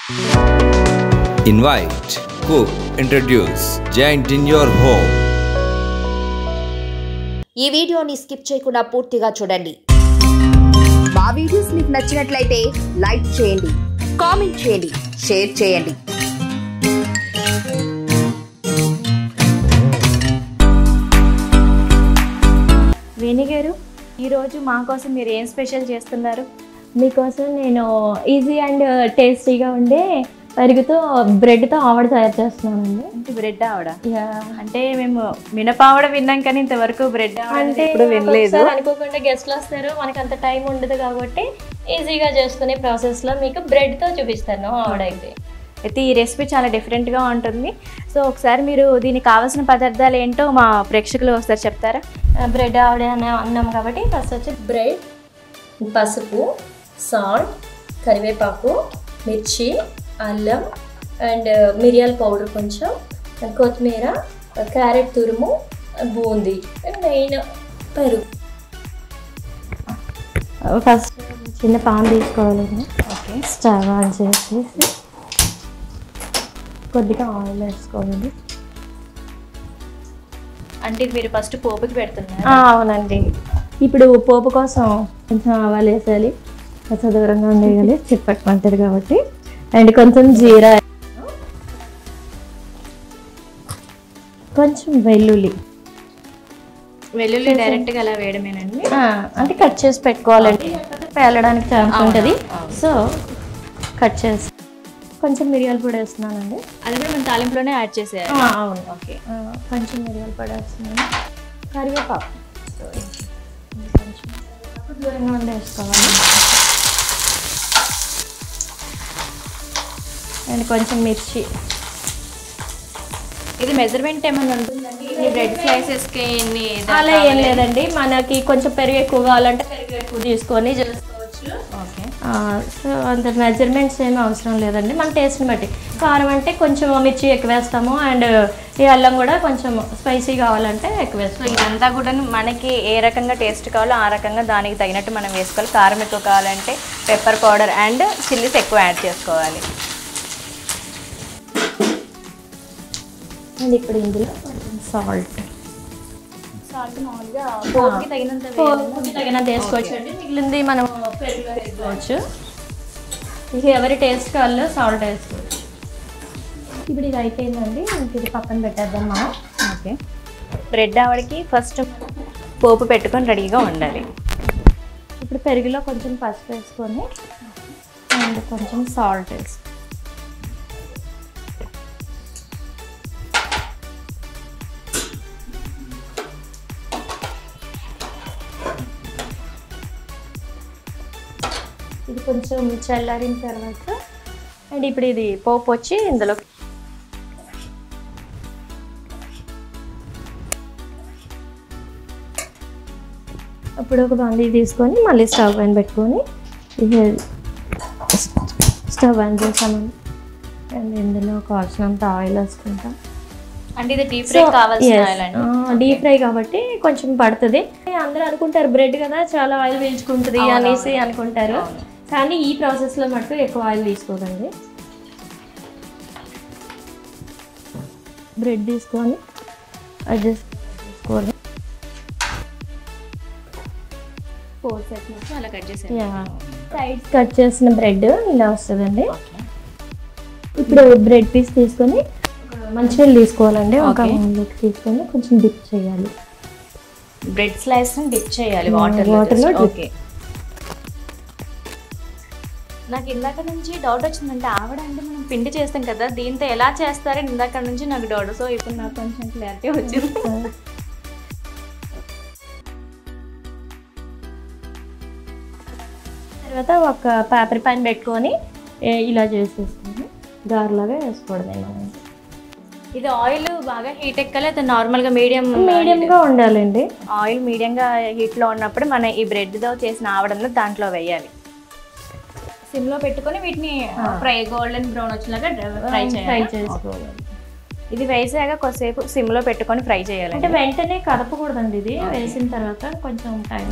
Invite, cook, introduce, giant in your home. ఈ వీడియోని skip చేయకుండా పూర్తిగా చూడండి మా వీడియోస్ మీకు నచ్చినట్లయితే లైక్ చేయండి కామెంట్ చేయండి షేర్ చేయండి వేణి గారు ఈరోజు మా కోసం మీరు ఏం స్పెషల్ చేస్తున్నారు మీకోసం నేను ఈజీ అండ్ టేస్టీగా ఉండే పెరుగుతో బ్రెడ్తో ఆవడ తయారు చేస్తున్నానండి అంటే బ్రెడ్ ఆవిడ యా. అంటే మేము మినపావడ విన్నాం కానీ ఇంతవరకు బ్రెడ్ ఆవిడ అంటే ఎప్పుడు వినలేదు ఒకసారి అనుకోకుండా గెస్ట్లు వస్తారు మనకి అంత టైం ఉండదు కాబట్టి ఈజీగా చేసుకునే ప్రాసెస్లో మీకు బ్రెడ్తో చూపిస్తాను ఆవడైతే అయితే ఈ రెసిపీ చాలా డిఫరెంట్గా ఉంటుంది సో ఒకసారి మీరు దీనికి కావాల్సిన పదార్థాలు ఏంటో మా ప్రేక్షకులు ఒకసారి చెప్తారా బ్రెడ్ ఆవడ అని అన్నాం కాబట్టి ఫస్ట్ వచ్చి బ్రెడ్ పసుపు సాల్ట్ కరివేపాకు మిర్చి అల్లం అండ్ మిరియాల పౌడర్ కొంచెం కొత్తిమీర క్యారెట్ తురుము బూందీ అండ్ మెయిన్ పెరుగు ఫస్ట్ చిన్న పాన్ తీసుకోవాలండి ఓకే స్టవ్ ఆన్ చేసేసి కొద్దిగా ఆయిల్ వేసుకోవాలి అంటే ఇది మీరు ఫస్ట్ పోపుకి పెడుతున్నారు ఆ, అవునండి ఇప్పుడు పోపు కోసం కొంచెం ఆవాలు వేసేయాలి కొంచెం దూరంగా ఉండేయాలి చిట్పట్టమంటది కాబట్టి అండ్ కొంచెం జీరా కొంచెం వెల్లుల్లి వెల్లుల్లి డైరెక్ట్గా అలా వేయడమేనండి ఆ, అంటే కట్ చేసి పెట్టుకోవాలండి పేలడానికి ఛాన్స్ ఉంటుంది సో కట్ చేసి కొంచెం మిరియాల పొడి వేస్తున్నానండి అది కూడా మనం తాలింపులోనే యాడ్ చేసేయాలి ఆ, అవును ఓకే ఆ, కొంచెం మిరియాల పొడి వేస్తున్నాను కరివేపాకు కొంచెం దూరంగా ఉండి వేసుకోవాలి అండ్ కొంచెం మిర్చి ఇది మెజర్మెంట్ ఏమైనా ఉంటుందండి ఇన్ని బ్రెడ్ స్లైసెస్కి ఇన్ని దా- అలా ఏం లేదండి మనకి కొంచెం పెరుగు ఎక్కువ కావాలంటే పెరుగు ఎక్కువ తీసుకొని చేసుకోవచ్చు ఓకే ఆ, సో అంత మెజర్మెంట్స్ ఏమీ అవసరం లేదండి మన టేస్ట్ని బట్టి కారం అంటే కొంచెం మిర్చి ఎక్కువ వేస్తాము అండ్ ఈ అల్లం కూడా కొంచెం స్పైసీ కావాలంటే ఎక్కువ సో వేస్తాము ఇదంతా కూడా మనకి ఏ రకంగా టేస్ట్ కావాలో ఆ రకంగా దానికి తగినట్టు మనం వేసుకోవాలి కారం ఎక్కువ కావాలంటే పెప్పర్ పౌడర్ అండ్ చిల్లీస్ ఎక్కువ యాడ్ చేసుకోవాలి అండ్ ఇప్పుడు ఇందులో కొంచెం సాల్ట్ సాల్ట్ మామూలుగా పోపుకి తగినంత పోపుకి తగినంత వేసుకోవచ్చు అండి మిగిలింది మనం పెరుగులో వేసుకోవచ్చు ఇక ఎవరి టేస్ట్ కావాలో సాల్ట్ వేసుకోవచ్చు ఇప్పుడు ఇది అయిపోయిందండి ఇంక ఇది పక్కన పెట్టేద్దాం మనం ఓకే బ్రెడ్ ఆవిడకి ఫస్ట్ పోపు పెట్టుకొని రెడీగా ఉండాలి ఇప్పుడు పెరుగులో కొంచెం పసుపు వేసుకొని అండ్ కొంచెం సాల్ట్ వేసి ఇది కొంచెం చల్లారిన తర్వాత అండ్ ఇప్పుడు ఇది పోపు వచ్చి ఇందులో అప్పుడు ఒక బండి తీసుకొని మళ్ళీ స్టవ్ పైన పెట్టుకొని ఇది స్టవ్ ఆన్ చేసామండి అండ్ ఇందులో కావాల్సినంత ఆయిల్ వేసుకుంటాం అంటే ఇది డీప్ ఫ్రై కావాల్సిన ఆయిల్ అండి డీప్ ఫ్రై కాబట్టి కొంచెం పడుతుంది అందరూ అనుకుంటారు బ్రెడ్ కదా చాలా ఆయిల్ పీల్చుకుంటుంది అనేసి అనుకుంటారు కానీ ఈ ప్రాసెస్లో మటుకు ఎక్కువ ఆయిల్ తీసుకోదండి బ్రెడ్ తీసుకొని అడ్జస్ట్ చేసుకోవాలి ఫోర్ సెకండ్స్ అలా కట్ చేసేయాలి సైడ్స్ కట్ చేసిన బ్రెడ్ ఇలా వస్తుందండి ఇప్పుడు బ్రెడ్ పీస్ తీసుకొని ఒక మంచినీళ్ళు తీసుకోవాలండి ఒక Okay. బౌల్లోకి తీసుకొని కొంచెం డిప్ చేయాలి బ్రెడ్ స్లైస్ డిప్ చేయాలి ఆ, వాటర్ water లో dip. ఓకే నాకు ఇందాక నుంచి డౌట్ వచ్చిందంటే ఆవిడ అంటే మనం పిండి చేస్తాం కదా దీంతో ఎలా చేస్తారని ఇందాక నుంచి నాకు డౌట్ సో ఇప్పుడు నాకు కొంచెం క్లారిటీ వచ్చింది తర్వాత ఒక పేపర్ పైన పెట్టుకొని ఏ- ఇలా చేసేసుకొని గారెలాగా వేసుకోవడమే మనం ఇది ఆయిల్ బాగా హీట్ ఎక్కాలి అయితే నార్మల్గా మీడియం మీడియంగా ఉండాలండి ఆయిల్ మీడియంగా హీట్లో ఉన్నప్పుడు మన ఈ బ్రెడ్తో చేసిన ఆవడను దాంట్లో వేయాలి సిమ్లో పెట్టుకొని వీటిని ఫ్రై గోల్డెన్ బ్రౌన్ వచ్చేలాగా ఫ్రై ఫ్రై చేయాలి చేసుకోవాలి ఇది వేసాక కొద్దిసేపు సిమ్లో పెట్టుకొని ఫ్రై చేయాలి అంటే వెంటనే కదపకూడదండి ఇది వేసిన తర్వాత కొంచెం టైం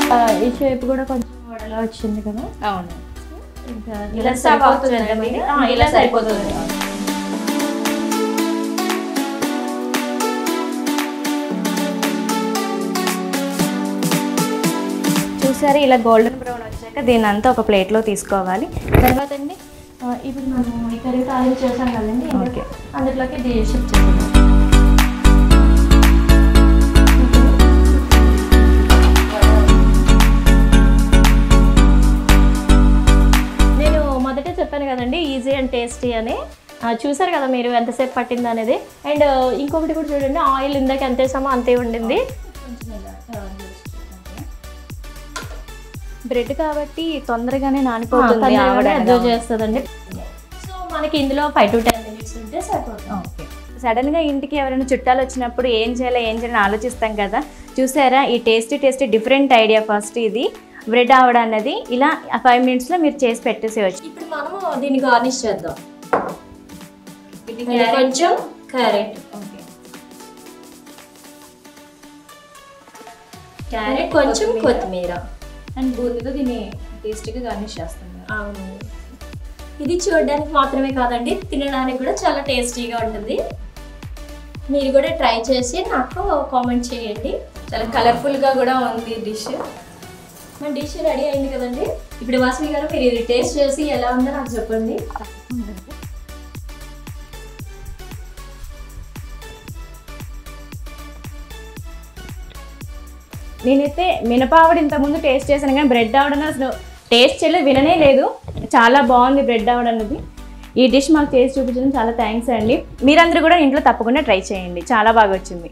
ఆ, ఈ షేప్ కూడా కొంచెం వడలో వచ్చింది కదా అవును ఇంకా ఇలా ఇలా సరిపోతుందండి సరిపోతుంది ఆ, ఇలా సరిపోతుంది చూసారు ఇలా గోల్డెన్ బ్రౌన్ వచ్చాక దీన్ని అంతా ఒక ప్లేట్లో తీసుకోవాలి తర్వాత అండి ఆ, ఇప్పుడు మనం ఈ కర్రీ తాలింపు చేసాం కదండి ఓకే. అందులోకి ఇది షిఫ్ట్ చేద్దాం నేను మొదటే చెప్పాను కదండి ఈజీ అండ్ టేస్టీ అని ఆ, చూసారు కదా మీరు ఎంతసేపు పట్టింది అనేది అండ్ ఇంకొకటి కూడా చూడండి ఆయిల్ ఇందాక ఎంత వేసామో అంతే ఉండింది బ్రెడ్ కాబట్టి తొందరగానే నానిపోతుంది ఆవిడ అబ్జర్వ్ చేస్తుందండి సో మనకి ఇందులో ఫైవ్ టు టెన్ మినిట్స్ ఉంటే సరిపోతుంది సడన్ గా ఇంటికి ఎవరైనా చుట్టాలు వచ్చినప్పుడు ఏం చేయాలో ఏం చేయాలని ఆలోచిస్తాం కదా చూసారా ఈ tasty tasty different idea first ఇది బ్రెడ్ ఆవడ అన్నది ఇలా ఫైవ్ మినిట్స్లో మీరు చేసి పెట్టేసేయచ్చు ఇప్పుడు మనము దీన్ని గార్నిష్ చేద్దాం And కొంచెం క్యారెట్ క్యారెట్ కొంచెం కొత్తిమీర అండ్ బూందీతో దీన్ని టేస్టీగా గార్నిష్ చేస్తున్నారు అవును ఇది చూడడానికి మాత్రమే కాదండి తినడానికి కూడా చాలా టేస్టీగా ఉంటుంది మీరు కూడా ట్రై చేసి నాకు కామెంట్ చేయండి చాలా కలర్ఫుల్గా కూడా ఉంది డిష్ మన డిష్ రెడీ అయింది కదండి ఇప్పుడు వాసవి గారు మీరు ఇది టేస్ట్ చేసి ఎలా ఉందో నాకు చెప్పండి నేనైతే మినపావడ ఇంతకుముందు టేస్ట్ చేశాను కానీ బ్రెడ్ ఆవడని అసలు టేస్ట్ చేయలేదు విననే లేదు చాలా బాగుంది బ్రెడ్ ఆవడ అన్నది ఈ డిష్ మాకు చేసి చూపించడం చాలా థ్యాంక్స్ అండి మీరందరూ కూడా ఇంట్లో తప్పకుండా ట్రై చేయండి చాలా బాగా వచ్చింది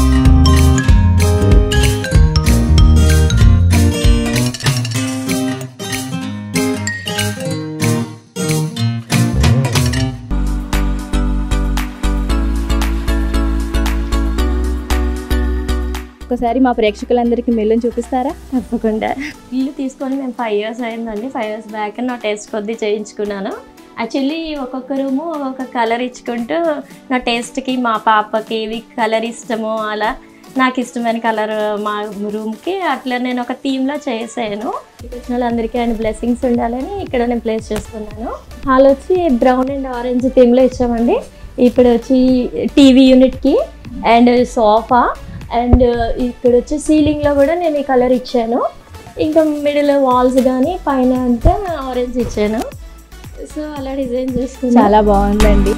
ఒకసారి మా ప్రేక్షకులందరికీ మెల్లని చూపిస్తారా తప్పకుండా ఇల్లు తీసుకొని మేము ఫైవ్ ఇయర్స్ అయిందండి ఫైవ్ ఇయర్స్ బ్యాక్ నా టేస్ట్ కొద్దీ చేయించుకున్నాను యాక్చువల్లీ ఒక్కొక్క రూము ఒక్కొక్క కలర్ ఇచ్చుకుంటూ నా టేస్ట్కి మా పాపకి ఏవి కలర్ ఇష్టమో అలా నాకు ఇష్టమైన కలర్ మా రూమ్కి అట్లా నేను ఒక థీమ్లో చేసాను వచ్చిన వాళ్ళందరికీ ఆయన బ్లెస్సింగ్స్ ఉండాలని ఇక్కడ నేను ప్లేస్ చేసుకున్నాను హాల్ వచ్చి బ్రౌన్ అండ్ ఆరెంజ్ థీమ్లో ఇచ్చామండి ఇప్పుడు వచ్చి టీవీ యూనిట్కి అండ్ సోఫా అండ్ ఇక్కడ వచ్చి సీలింగ్లో కూడా నేను ఈ కలర్ ఇచ్చాను ఇంకా మిడిల్ వాల్స్ కానీ పైన అంతా ఆరెంజ్ ఇచ్చాను సో అలా డిజైన్ చేసుకున్నాను చాలా బాగుందండి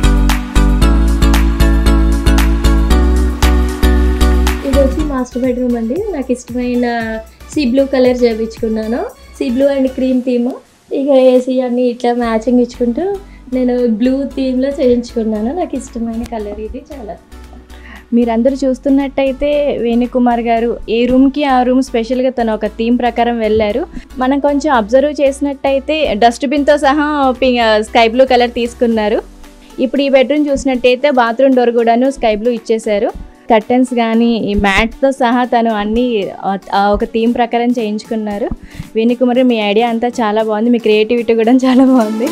ఇది వచ్చి మాస్టర్ బెడ్రూమ్ అండి నాకు ఇష్టమైన సీ బ్లూ కలర్ చేయించుకున్నాను sea blue and cream theme ఇక ఏసీ అన్ని ఇట్లా మ్యాచింగ్ ఇచ్చుకుంటూ నేను బ్లూ థీమ్లో చేయించుకున్నాను నాకు ఇష్టమైన కలర్ ఇది చాలా మీరందరూ చూస్తున్నట్టయితే వేణుకుమార్ గారు ఏ రూమ్కి ఆ రూమ్ స్పెషల్గా తను ఒక థీమ్ ప్రకారం వెళ్ళారు మనం కొంచెం అబ్జర్వ్ చేసినట్టయితే డస్ట్బిన్తో సహా పింక్ స్కై బ్లూ కలర్ తీసుకున్నారు ఇప్పుడు ఈ బెడ్రూమ్ చూసినట్టయితే బాత్రూమ్ డోర్ కూడాను స్కై బ్లూ ఇచ్చేశారు కర్టన్స్ కానీ ఈ మ్యాట్స్తో సహా తను అన్నీ ఆ- ఆ ఒక థీమ్ ప్రకారం చేయించుకున్నారు వేణుకుమార్ మీ ఐడియా అంతా చాలా బాగుంది మీ క్రియేటివిటీ కూడా చాలా బాగుంది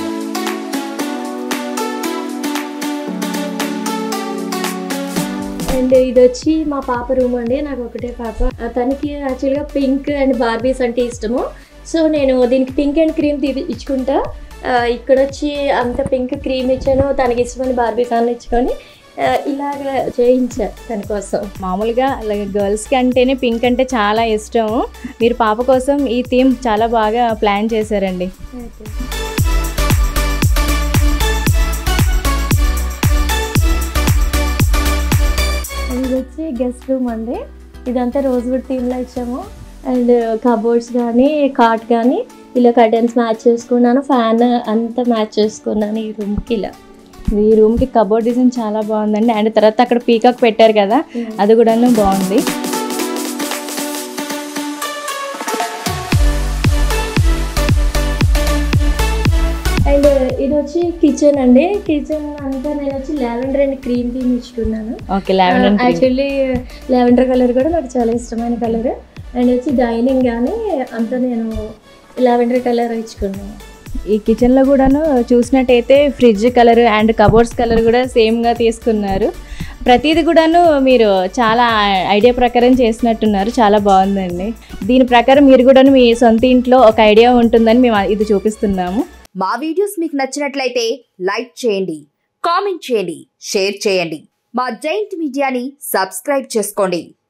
అండ్ ఇది వచ్చి మా పాప రూమ్ అండి నాకు ఒకటే పాప ఆ తనకి యాక్చువల్గా పింక్ అండ్ బార్బీస్ అంటే ఇష్టము సో నేను దీనికి పింక్ అండ్ క్రీమ్ తీ ఇచ్చుకుంటా ఆ, ఇక్కడ వచ్చి అంత పింక్ క్రీమ్ ఇచ్చాను తనకి ఇష్టమైన బార్బీస్ అన్ని ఇచ్చుకొని ఆ, ఇలాగ చేయించా తన కోసం మామూలుగా అలాగే గర్ల్స్కి అంటేనే పింక్ అంటే చాలా ఇష్టం మీరు పాప కోసం ఈ థీమ్ చాలా బాగా ప్లాన్ చేశారండి ఇది వచ్చి గెస్ట్ రూమ్ అండి ఇదంతా రోజ్ వుడ్ థీమ్లో ఇచ్చాము అండ్ కబోర్డ్స్ కానీ కాట్ కానీ ఇలా కర్టన్స్ మ్యాచ్ చేసుకున్నాను ఫ్యాన్ అంతా మ్యాచ్ చేసుకున్నాను ఈ రూమ్కి ఇలా ఈ రూమ్కి కబోర్డ్ డిజైన్ చాలా బాగుందండి అండ్ తర్వాత అక్కడ పీకాక్ పెట్టారు కదా అది కూడాను బాగుంది అండ్ ఇది వచ్చి కిచెన్ అండి కిచెన్ అంతా నేను వచ్చి లావెండర్ అండ్ క్రీమ్ థీమ్ ఇచ్చుకున్నాను okay lavender actually lavender colour కూడా నాకు చాలా ఇష్టమైన కలర్ అండ్ వచ్చి డైనింగ్ కానీ అంతా నేను లావెండర్ కలర్ ఇచ్చుకున్నాను ఈ కిచెన్లో కూడాను చూసినట్టయితే fridge colour and cupboards colour కూడా సేమ్గా తీసుకున్నారు ప్రతిది కూడాను మీరు చాలా ఐడియా ప్రకారం చేసినట్టున్నారు చాలా బాగుందండి దీని ప్రకారం మీరు కూడాను మీ సొంత ఇంట్లో ఒక ఐడియా ఉంటుందని మేము ఇది చూపిస్తున్నాము మా వీడియోస్ మీకు నచ్చినట్లయితే లైక్ చేయండి కామెంట్ చేయండి షేర్ చేయండి మా జైంట్ మీడియాని సబ్స్క్రైబ్ చేసుకోండి